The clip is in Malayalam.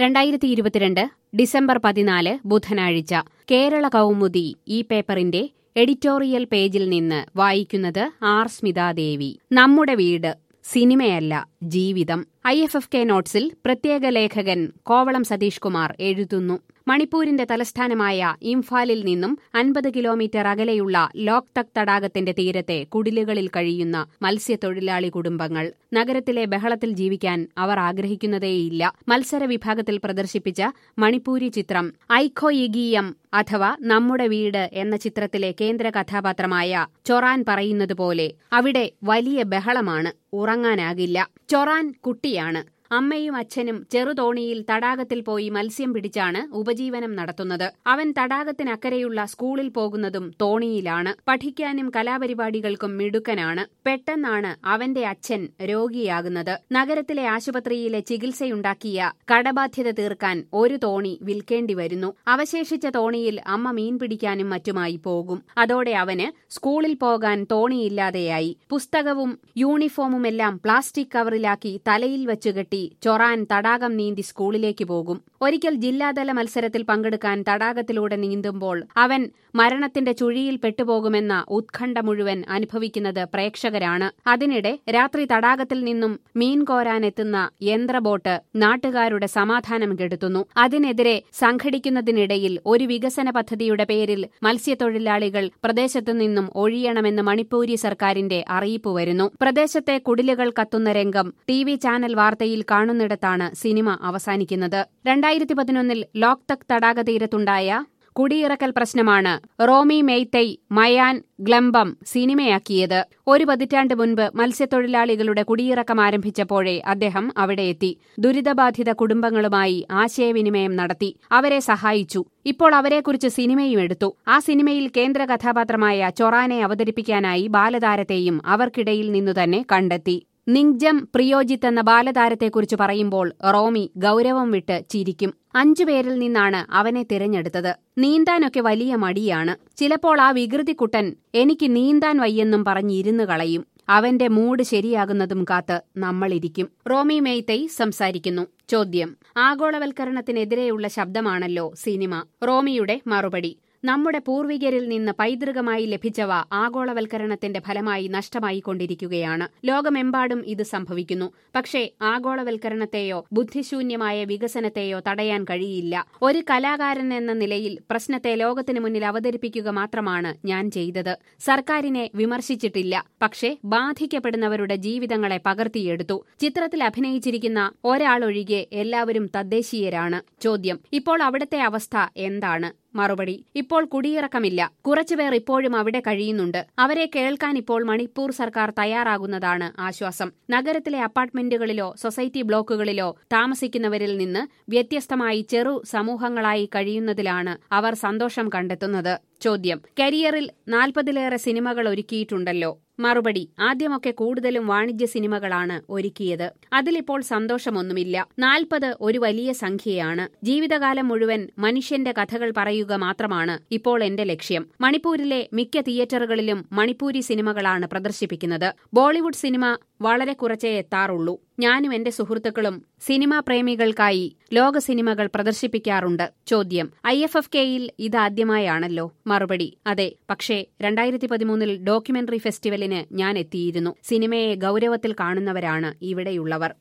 രണ്ടായിരത്തി ഇരുപത്തിരണ്ട് ഡിസംബർ പതിനാല് ബുധനാഴ്ച കേരള കൗമുദി ഈ പേപ്പറിന്റെ എഡിറ്റോറിയൽ പേജിൽ നിന്ന് വായിക്കുന്നത് ആർ സ്മിതാദേവി നമ്മുടെ വീട് സിനിമയല്ല ജീവിതം ഐ എഫ് എഫ് കെ നോട്ട്സിൽ പ്രത്യേക ലേഖകൻ കോവളം സതീഷ് കുമാർ എഴുതുന്നു മണിപ്പൂരിന്റെ തലസ്ഥാനമായ ഇംഫാലിൽ നിന്നും അൻപത് കിലോമീറ്റർ അകലെയുള്ള ലോക്തക് തടാകത്തിന്റെ തീരത്തെ കുടിലുകളിൽ കഴിയുന്ന മത്സ്യത്തൊഴിലാളി കുടുംബങ്ങൾ നഗരത്തിലെ ബഹളത്തിൽ ജീവിക്കാൻ അവർ ആഗ്രഹിക്കുന്നതേയില്ല മത്സര വിഭാഗത്തിൽ പ്രദർശിപ്പിച്ച മണിപ്പൂരി ചിത്രം ഐഖോയിഗീയം അഥവാ നമ്മുടെ വീട് എന്ന ചിത്രത്തിലെ കേന്ദ്ര കഥാപാത്രമായ ചൊറാൻ പറയുന്നതുപോലെ അവിടെ വലിയ ബഹളമാണ് ഉറങ്ങാനാകില്ല ചൊറാൻ കുട്ടിയാണ് അമ്മയും അച്ഛനും ചെറുതോണിയിൽ തടാകത്തിൽ പോയി മത്സ്യം പിടിച്ചാണ് ഉപജീവനം നടത്തുന്നത് അവൻ തടാകത്തിനക്കരെയുള്ള സ്കൂളിൽ പോകുന്നതും തോണിയിലാണ് പഠിക്കാനും കലാപരിപാടികൾക്കും മിടുക്കനാണ് പെട്ടെന്നാണ് അവന്റെ അച്ഛൻ രോഗിയാകുന്നത് നഗരത്തിലെ ആശുപത്രിയിലെ ചികിത്സയുണ്ടാക്കിയ കടബാധ്യത തീർക്കാൻ ഒരു തോണി വിൽക്കേണ്ടി വരുന്നു അവശേഷിച്ച തോണിയിൽ അമ്മ മീൻ പിടിക്കാനും മറ്റുമായി പോകും അതോടെ അവന് സ്കൂളിൽ പോകാൻ തോണിയില്ലാതെയായി പുസ്തകവും യൂണിഫോമുമെല്ലാം പ്ലാസ്റ്റിക് കവറിലാക്കി തലയിൽ വെച്ചുകെട്ടി ചൊറാൻ തടാകം നീന്തി സ്കൂളിലേക്ക് പോകും ഒരിക്കൽ ജില്ലാതല മത്സരത്തിൽ പങ്കെടുക്കാൻ തടാകത്തിലൂടെ നീന്തുമ്പോൾ അവൻ മരണത്തിന്റെ ചുഴിയിൽ പെട്ടുപോകുമെന്ന ഉത്കണ്ഠ മുഴുവൻ അനുഭവിക്കുന്നത് പ്രേക്ഷകരാണ് അതിനിടെ രാത്രി തടാകത്തിൽ നിന്നും മീൻ കോരാനെത്തുന്ന യന്ത്രബോട്ട് നാട്ടുകാരുടെ സമാധാനം കെടുത്തുന്നു അതിനെതിരെ സംഘടിക്കുന്നതിനിടയിൽ ഒരു വികസന പദ്ധതിയുടെ പേരിൽ മത്സ്യത്തൊഴിലാളികൾ പ്രദേശത്തു നിന്നും ഒഴിയണമെന്ന് മണിപ്പൂരി സർക്കാരിന്റെ അറിയിപ്പ് വരുന്നു പ്രദേശത്തെ കുടിലുകൾ കത്തുന്ന രംഗം ടി വി ചാനൽ വാർത്തയിൽ കാണുന്നിടത്താണ് സിനിമ അവസാനിക്കുന്നത് രണ്ടായിരത്തി പതിനൊന്നിൽ ലോക്തക് തടാക തീരത്തുണ്ടായ കുടിയിറക്കൽ പ്രശ്നമാണ് റോമി മെയ്തൈ മയാൻ ഗ്ലംബം സിനിമയാക്കിയത് ഒരു പതിറ്റാണ്ട് മുൻപ് മത്സ്യത്തൊഴിലാളികളുടെ കുടിയിറക്കം ആരംഭിച്ചപ്പോഴേ അദ്ദേഹം അവിടെ എത്തി ദുരിതബാധിത കുടുംബങ്ങളുമായി ആശയവിനിമയം നടത്തി അവരെ സഹായിച്ചു ഇപ്പോൾ അവരെക്കുറിച്ച് സിനിമയും എടുത്തു ആ സിനിമയിൽ കേന്ദ്ര കഥാപാത്രമായ ചൊറാനെ അവതരിപ്പിക്കാനായി ബാലതാരത്തെയും അവർക്കിടയിൽ നിന്നു തന്നെ കണ്ടെത്തി നിങ്ജം പ്രിയോജിത്ത് എന്ന ബാലതാരത്തെക്കുറിച്ച് പറയുമ്പോൾ റോമി ഗൌരവം വിട്ട് ചിരിക്കും അഞ്ചു പേരിൽ നിന്നാണ് അവനെ തിരഞ്ഞെടുത്തത് നീന്താനൊക്കെ വലിയ മടിയാണ് ചിലപ്പോൾ ആ വികൃതിക്കുട്ടൻ എനിക്ക് നീന്താൻ വയ്യെന്നും പറഞ്ഞിരുന്നു കളയും അവന്റെ മൂഡ് ശരിയാകുന്നതും കാത്ത് നമ്മളിരിക്കും റോമി മെയ്തൈ സംസാരിക്കുന്നു ചോദ്യം ആഗോളവൽക്കരണത്തിനെതിരെയുള്ള ശബ്ദമാണല്ലോ സിനിമ റോമിയുടെ മറുപടി നമ്മുടെ പൂർവികരിൽ നിന്ന് പൈതൃകമായി ലഭിച്ചവ ആഗോളവൽക്കരണത്തിന്റെ ഫലമായി നഷ്ടമായിക്കൊണ്ടിരിക്കുകയാണ് ലോകമെമ്പാടും ഇത് സംഭവിക്കുന്നു പക്ഷേ ആഗോളവൽക്കരണത്തെയോ ബുദ്ധിശൂന്യമായ വികസനത്തെയോ തടയാൻ കഴിയില്ല ഒരു കലാകാരൻ എന്ന നിലയിൽ പ്രശ്നത്തെ ലോകത്തിന് മുന്നിൽ അവതരിപ്പിക്കുക മാത്രമാണ് ഞാൻ ചെയ്തത് സർക്കാരിനെ വിമർശിച്ചിട്ടില്ല പക്ഷേ ബാധിക്കപ്പെടുന്നവരുടെ ജീവിതങ്ങളെ പകർത്തിയെടുത്തു ചിത്രത്തിൽ അഭിനയിച്ചിരിക്കുന്ന ഒരാളൊഴികെ എല്ലാവരും തദ്ദേശീയരാണ് ചോദ്യം ഇപ്പോൾ അവിടുത്തെ അവസ്ഥ എന്താണ് മറുപടി ഇപ്പോൾ കുടിയിറക്കമില്ല കുറച്ചുപേർ ഇപ്പോഴും അവിടെ കഴിയുന്നുണ്ട് അവരെ കേൾക്കാൻ ഇപ്പോൾ മണിപ്പൂർ സർക്കാർ തയ്യാറാകുന്നതാണ് ആശ്വാസം നഗരത്തിലെ അപ്പാർട്ട്മെന്റുകളിലോ സൊസൈറ്റി ബ്ലോക്കുകളിലോ താമസിക്കുന്നവരിൽ നിന്ന് വ്യത്യസ്തമായി ചെറു സമൂഹങ്ങളായി കഴിയുന്നതിലാണ് അവർ സന്തോഷം കണ്ടെത്തുന്നത് ചോദ്യം കരിയറിൽ നാൽപ്പതിലേറെ സിനിമകൾ ഒരുക്കിയിട്ടുണ്ടല്ലോ മറുപടി ആദ്യമൊക്കെ കൂടുതലും വാണിജ്യ സിനിമകളാണ് ഒരുക്കിയത് അതിലിപ്പോൾ സന്തോഷമൊന്നുമില്ല നാൽപ്പത് ഒരു വലിയ സംഖ്യയാണ് ജീവിതകാലം മുഴുവൻ മനുഷ്യന്റെ കഥകൾ പറയുക മാത്രമാണ് ഇപ്പോൾ എന്റെ ലക്ഷ്യം മണിപ്പൂരിലെ മിക്ക തിയേറ്ററുകളിലും മണിപ്പൂരി സിനിമകളാണ് പ്രദർശിപ്പിക്കുന്നത് ബോളിവുഡ് സിനിമ വളരെ കുറച്ചേ എത്താറുള്ളൂ ഞാനും എന്റെ സുഹൃത്തുക്കളും സിനിമാ പ്രേമികൾക്കായി ലോക സിനിമകൾ പ്രദർശിപ്പിക്കാറുണ്ട് ചോദ്യം ഐ എഫ് എഫ് കെയിൽ ഇതാദ്യമായാണല്ലോ മറുപടി അതെ പക്ഷേ രണ്ടായിരത്തി പതിമൂന്നിൽ ഡോക്യുമെന്ററി ഫെസ്റ്റിവലിന് ഞാൻ എത്തിയിരുന്നു സിനിമയെ ഗൌരവത്തിൽ കാണുന്നവരാണ് ഇവിടെയുള്ളവർ